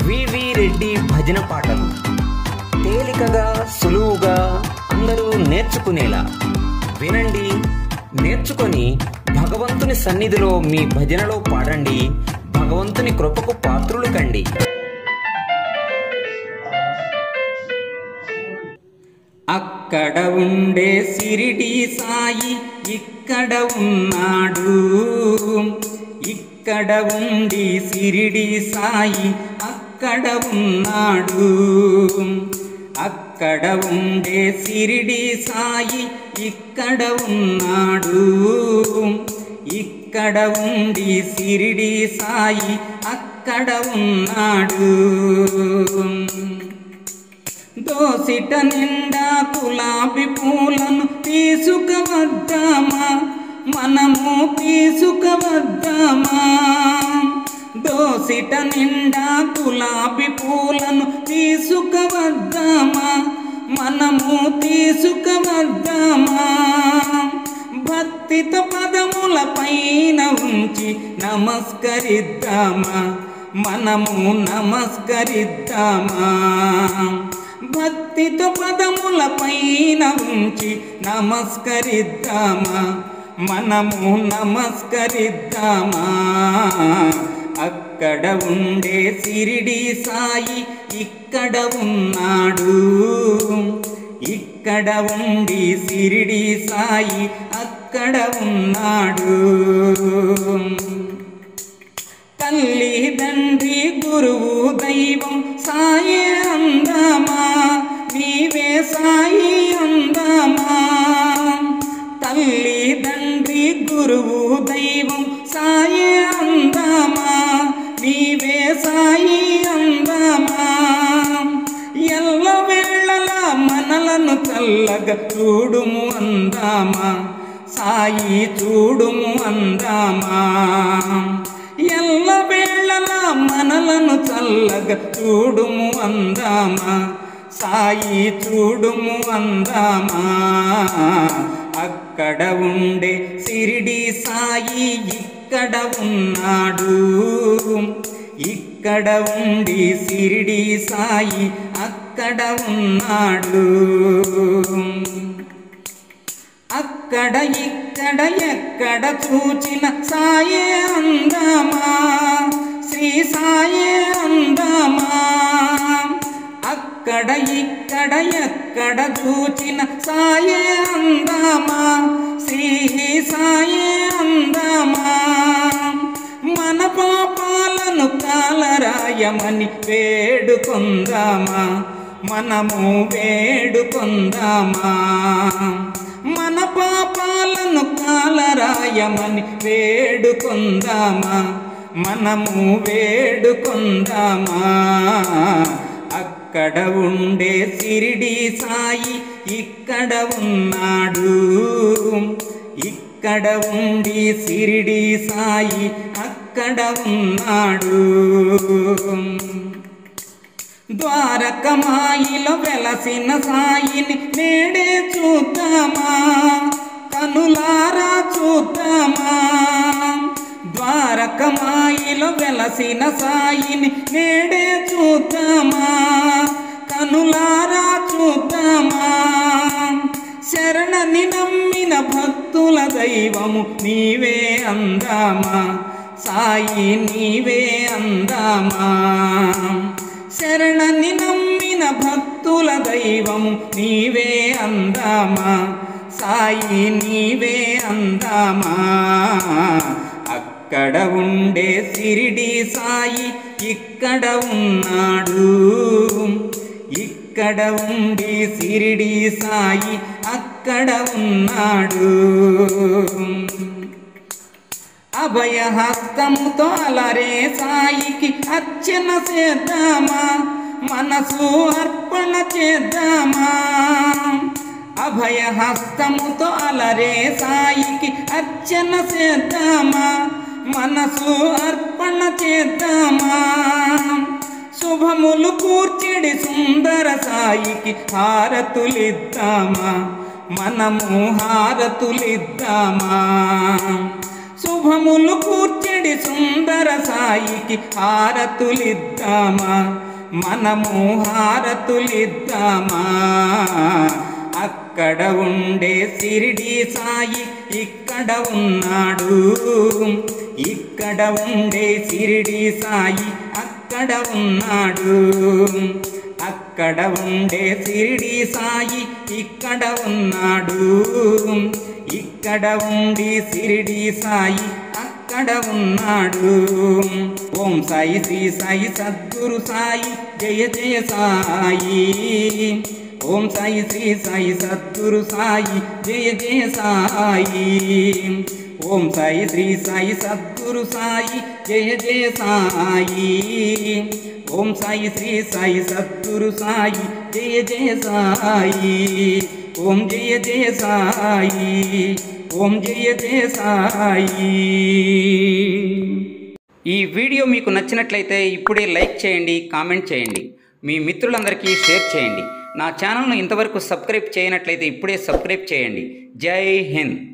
వివి రెడ్డి భజన పాటలు తేలికగా సులువుగా అందరూ నేర్చుకునేలా వినండి నేర్చుకొని భగవంతుని సన్నిధిలో మీ భజనలో పాడండి భగవంతుని కృపకు పాత్రులు కండి అక్కడ ఉండే సిరిడి సాయి ఇక్కడ ఉన్నాడు ఇక్కడ ఉండి సిరిడి సాయి అక్కడ ఉన్నాడు అక్కడ ఉండే సిరిడి సాయి ఇక్కడ ఉన్నాడు ఇక్కడ ఉండి సిరిడి సాయి అక్కడ ఉన్నాడు దోసిట నిండా గులాబీ పూలను తీసుకువద్దామా మనము తీసుకువద్దామా దోసిట నిండా గులాబీ పూలను తీసుకువద్దామా మనము తీసుకువద్దామా భక్తిత పదముల పైన ఉంచి నమస్కరిద్దామా మనము నమస్కరిద్దామా భక్తితో పదముల పైన ఉంచి నమస్కరిద్దామా మనము నమస్కరిద్దామా అక్కడ ఉండే సిరిడి సాయి ఇక్కడ ఉన్నాడు ఇక్కడ ఉండి సిరిడి సాయి అక్కడ ఉన్నాడు తల్లి తండ్రి గురువు దైవం సాయే అందామా నీవే సాయి అందామా తల్లి తండ్రి గురువు దైవం సాయే అందామా నీవే సాయి అందామా ఎల్ల వేళలా మనలను చల్లగా చూడుము అందామా సాయి చూడుము అందామా ఎల్ల వేళలా మనలను చల్లగా చూడుము అందామా సాయి చూడుము అందామా అక్కడ ఉండే సిరిడి సాయి ఇక్కడ ఉన్నాడు ఇక్కడ ఉండి సిరిడి సాయి అక్కడ ఉన్నాడు అక్కడ ఇక్కడ ఎక్కడ చూచిన సాయే అందామా శ్రీ సాయే అందామా అక్కడ ఇక్కడ ఎక్కడ చూచిన సాయే అందామా శ్రీ సాయే అందామా మన పాపాలను కాలరాయమని వేడుకొందామా మనము వేడుకొందామా మన పాపాలను కాలరాయమని వేడుకొందామా మనము వేడుకొందామా అక్కడ ఉండే సిరిడి సాయి ఇక్కడ ఉన్నాడు ఇక్కడ ఉండి సిరిడి సాయి అక్కడ ఉన్నాడు ద్వారకమాయిలో వెలసిన సాయిని నేడే చూద్దామా కనులారా చూద్దామా ద్వారకమాయిలో వెలసిన సాయిని నేడే చూద్దామా కనులారా చూద్దామా శరణని నమ్మిన భక్తుల దైవము నీవే అందామా సాయి నీవే అందామా శరణని నమ్మిన భక్తుల దైవము నీవే అందామా సాయి నీవే అందామా అక్కడ ఉండే సిరిడి సాయి ఇక్కడ ఉన్నాడు ఇక్కడ ఉండి సిరిడి సాయి అక్కడ ఉన్నాడు అభయహస్తముతో అలరే సాయికి అర్చన చేద్దామా మనసు అర్పణ చేద్దామా అభయహస్తముతో అలరే సాయికి అర్చన చేద్దామా మనసు అర్పణ చేద్దామా శుభములు కూర్చెడి సుందర సాయికి హారతులిద్దామా మనము హారతులిద్దామా శుభములు కూర్చెడి సుందర సాయికి హారతులిద్దామా మనము హారతులిద్దామా అక్కడ ఉండే సిరిడి సాయి ఇక్కడ ఉన్నాడు ఇక్కడ ఉండే సిరిడి సాయి అక్కడ ఉన్నాడు అక్కడ ఉండే సిరిడి సాయి ఇక్కడ ఉన్నాడు ఇక్కడ ఉండి సిరిడి సాయి అక్కడ ఉన్నాడు ఓం సాయి శ్రీ సాయి సద్గురు సాయి జయ జయ సాయి ఓం సాయి శ్రీ సాయి సద్గురు సాయి జయ జయ సాయి ఓం సాయి శ్రీ సాయి సద్గురు సాయి జయ జయ సాయి ఓం సాయి శ్రీ సాయి సద్గురు సాయి జయ జయ సాయి ఓం జయ జయ సాయి ఓం జయ జయ సాయి ఈ వీడియో మీకు నచ్చినట్లయితే ఇప్పుడే లైక్ చేయండి కామెంట్ చేయండి మీ మిత్రులందరికీ షేర్ చేయండి నా ఛానల్ను ఇంతవరకు సబ్స్క్రైబ్ చేయనట్లయితే ఇప్పుడే సబ్స్క్రైబ్ చేయండి జై హింద్